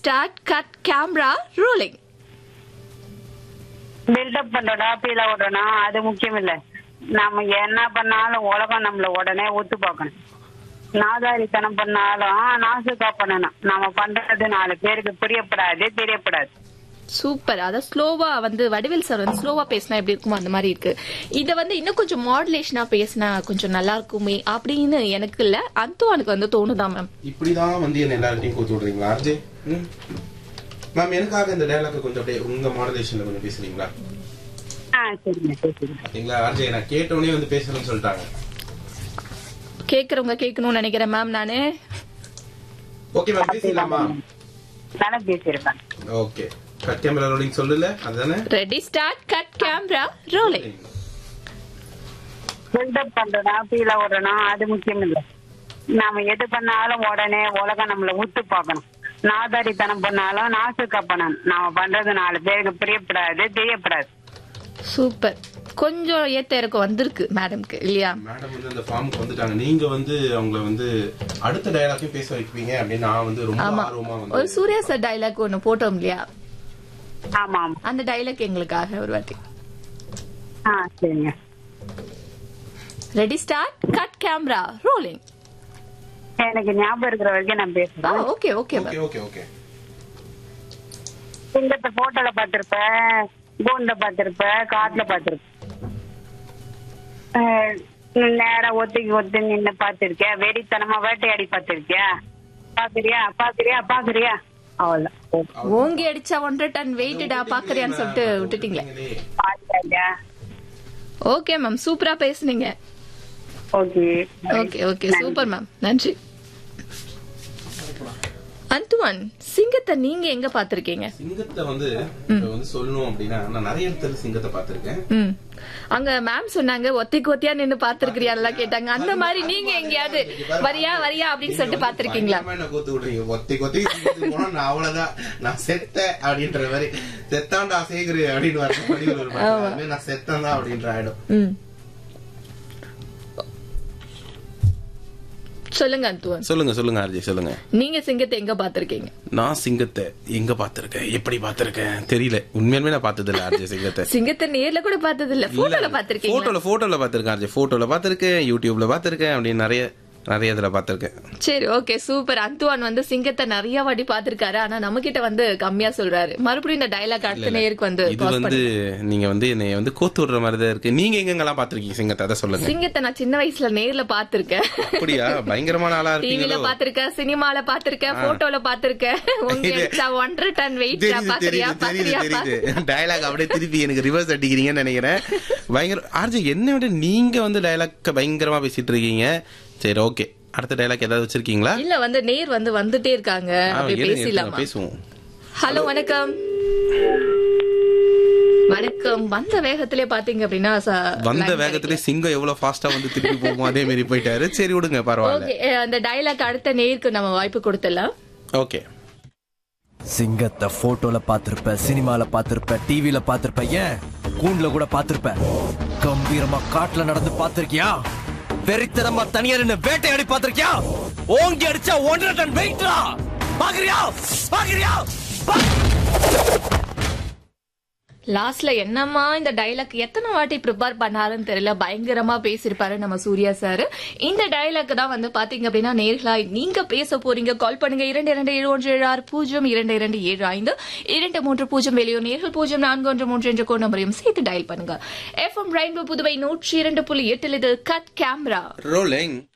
Start cut camera rolling buildup பண்றடா பீல விடணும் அது முக்கியம் இல்ல நாம என்ன பண்ணாலும் உலகம் நம்மள உடனே ஒத்து பார்க்கணும் நாதாரித்தனம் பண்ணாலும் நாசுக்கா பண்ணணும் நாம பண்றது நாலு பேருக்கு புரியப்படாது தெரியப்படாது சூப்பர் அதான் ஸ்லோவா வந்து வடிவேல் சார் வந்து ஸ்லோவா பேசினா எப்படி இருக்குமோ அந்த மாதிரி இருக்கு இத வந்து இன்னும் கொஞ்சம் மாடுலேஷனா பேசினா கொஞ்சம் நல்லா இருக்குமே அப்படின்னு எனக்கு இல்ல அந்துவானுக்கு வந்து தோணுதான் மேம் இப்படிதான் வந்து என்ன எல்லார்ட்டையும் கூத்து விடுறீங்களா ஆர்ஜே ம்? மேம் எனக்காக இந்த டைலாக் கொஞ்சம் அப்படியே உங்க மாடலேஷன்ல கொஞ்சம் பேசுறீங்களா ஆ சரிங்க சரிங்க பாத்தீங்களா ஆர்ஜே நான் கேட்டோடனே வந்து பேசணும்னு சொல்லிட்டாங்க கேக்குறவங்க கேட்கணும்னு நினைக்கிறேன் மேம் நானு ஓகே மேம் பேசிடலாமா தானே பேசியிருக்கேன் ஓகே கட் கேமரா ரோலிங் சொல்லல அதுதானே ready start cut camera rolling buildup பண்றடா பீல விடணும் அது முக்கியம் இல்ல நாம எது பண்ணாலும் உடனே உலகம் நம்மள உத்து பார்க்கணும் நாதாரித்தனம் பண்ணாலும் நாசுக்கா பண்ணணும் நாம பண்றது நாலு பேருக்கு புரியப்படாது தெரியப்படாது சூப்பர் கொஞ்சம் ஏத்த இறக்கம் வந்திருக்கு மேடம்க்கு இல்லையா மேடம் வந்து அந்த ஃபார்முக்கு வந்துட்டாங்க நீங்க வந்து அவங்கள வந்து அடுத்த டயலாக்கையும் பேச வைப்பீங்க அப்படின்னு நான் வந்து ரொம்ப ஆமா ஆர்வமா ஒரு வந்து சூர்யா சார் டைலாக் ஒண்ணு போட்டோம் இல்லையா ஆமா ஆமா அந்த டைலாக் எங்களுக்காக ஒரு வாட்டி ஆ சரிங்க ready start cut camera rolling எனக்கு ஞாபகம் இருக்கிற வரைக்கும் நான் பேசுறேன் okay okay okay okay okay சிங்கத்தை போட்டோல பாத்திருப்ப கூண்ட பாத்திருப்ப காட்டுல பாத்திருப்ப அஹ், நேரா ஒத்திக்கு ஒத்து நின்னு பாத்திருக்கியா வெறித்தனமா வேட்டையாடி பாத்திருக்கியா பாக்குறியா பாக்குறியா பாக்குறியா அவ்வளவுதான் ஓங்கி அடிச்சா ஒன்றரை டன் வெயிட்டடா பாக்குறியான்னு சொல்லிட்டு விட்டுட்டீங்களே பாத்தியா ஓகே மேம் சூப்பரா பேசுனீங்க okay okay okay super ma'am நன்றி அந்துவான் சிங்கத்தை நீங்க எங்க பாத்திருக்கீங்க சிங்கத்தை வந்து இப்ப வந்து சொல்லணும் அப்படின்னா நான் நிறைய இடத்துல சிங்கத்தை பார்த்திருக்கேன் ம் அங்க மேம் சொன்னாங்க ஒத்திக்கு ஒத்தியா நின்னு பாத்துருக்கிறியா கேட்டாங்க அந்த மாதிரி நீங்க எங்கேயாவது வரியா வரியா அப்படின்னு சொல்லிட்டு பாத்திருக்கீங்களா பயங்கரமா என்ன கூத்து விடுறீங்க ஒத்தி கொத்தி சிங்கத்துக்கு போனா நான் அவ்வளவுதான் நான் செத்தேன் அப்படின்ற மாதிரி செத்தாண்டா சேகரு அப்படின்னு வர வடிவில் ஒரு பாட்டு. அது மாதிரி நான் செத்தேன் தான் அப்படின்ற ஆயிடும் ம் சொல்லுங்க அந்துவன் சொல்லுங்க சொல்லுங்க ஆர்ஜி சொல்லுங்க நீங்க சிங்கத்தை எங்க பாத்திருக்கீங்க நான் சிங்கத்தை எங்க பாத்திருக்கேன் எப்படி பாத்திருக்கேன் தெரியல உண்மையாலுமே நான் பார்த்தது இல்ல ஆர்ஜி சிங்கத்தை சிங்கத்தை நேர்ல கூட பார்த்தது இல்ல போட்டோல பாத்திருக்கீங்க போட்டோல போட்டோல பாத்திருக்கேன் ஆர்ஜி போட்டோல பாத்திருக்கேன் யூடியூப்ல பாத்திருக்கேன் அப்படின்னு நிறைய நிறைய இதுல பாத்திருக்கேன் சரி ஓகே சூப்பர் அந்துவான் வந்து சிங்கத்தை நிறைய வாட்டி பாத்திருக்காரு ஆனா நம்ம கிட்ட வந்து கம்மியா சொல்றாரு மறுபடியும் இந்த டைலாக் அடுத்த நேருக்கு வந்து இது pause வந்து நீங்க வந்து என்னை வந்து கோத்து விடுற மாதிரி தான் இருக்கு நீங்க எங்கெங்கெல்லாம் பாத்திருக்கீங்க சிங்கத்தை அதை சொல்லுங்க சிங்கத்தை நான் சின்ன வயசுல நேர்ல பாத்திருக்கேன் அப்படியா பயங்கரமான ஆளா டிவில இருப்பீங்களோ பாத்திருக்கேன் சினிமால பாத்திருக்கேன் போட்டோல பாத்திருக்கேன் உங்க இது- எடுத்தா ஒன்றரை டன் வெயிட் தெரியுது பாக்குறியா தெரியுது தெரியுது பாக்குறியா தெரியுது டயலாக் அப்படியே திருப்பி எனக்கு ரிவர்ஸ் அடிக்கிறீங்கன்னு நினைக்கிறேன் பயங்கர ஆர்ஜி என்ன விட நீங்க வந்து டயலாக் பயங்கரமா பேசிட்டு இருக்கீங்க சரி ஓகே அடுத்த டயலாக் ஏதாவது வச்சிருக்கீங்களா இல்ல வந்து நேர் வந்து வந்துட்டே இருக்காங்க ஆ, அப்படி இருங்க, இருங்க, பேசலாமா பேசுவோம் ஹலோ வணக்கம் வணக்கம் வந்த வேகத்திலே பாத்தீங்க அப்படின்னா ச- வந்த line வேகத்திலே சிங்கம் எவ்வளவு ஃபாஸ்டா வந்து திருப்பி போகும் அதே மாதிரி போயிட்டாரு சரி விடுங்க பரவாயில்ல ஓகே அந்த டைலாக் அடுத்த நேருக்கு நம்ம வாய்ப்பு கொடுத்துடலாம் ஓகே சிங்கத்தை போட்டோல பாத்திருப்ப சினிமால பாத்திருப்ப டிவில பாத்திருப்ப ஏன் கூண்டுல கூட பாத்திருப்ப கம்பீரமா காட்டுல நடந்து பாத்திருக்கியா வெறித்தனமா தனியா நின்னு வேட்டையாடி பாத்திருக்கியா ஓங்கி அடிச்சா ஒன்றரை டன் வெயிட்ரா பாக்குறியா பாக்குறியா லாஸ்ட்ல என்னம்மா இந்த டைலாக் எத்தனை வாட்டி ப்ரிப்பேர் பண்ணாருன்னு தெரியல பயங்கரமா பேசியிருப்பாரு நம்ம சூர்யா சார் இந்த டைலாக் தான் வந்து பாத்தீங்க அப்படின்னா நேர்களா நீங்க பேச போறீங்க கால் பண்ணுங்க இரண்டு இரண்டு ஏழு ஒன்று ஏழு ஆறு பூஜ்ஜியம் இரண்டு இரண்டு ஏழு ஐந்து இரண்டு மூன்று பூஜ்ஜியம் வெளியோ நேர்கள் பூஜ்ஜியம் நான்கு ஒன்று மூன்று என்ற கோட் நம்பரையும் சேர்த்து டயல் பண்ணுங்க எஃப்எம் ரெயின்போ புதுவை நூற்றி இரண்டு புள்ளி எட்டில் இது கட் கேமரா ரோலிங்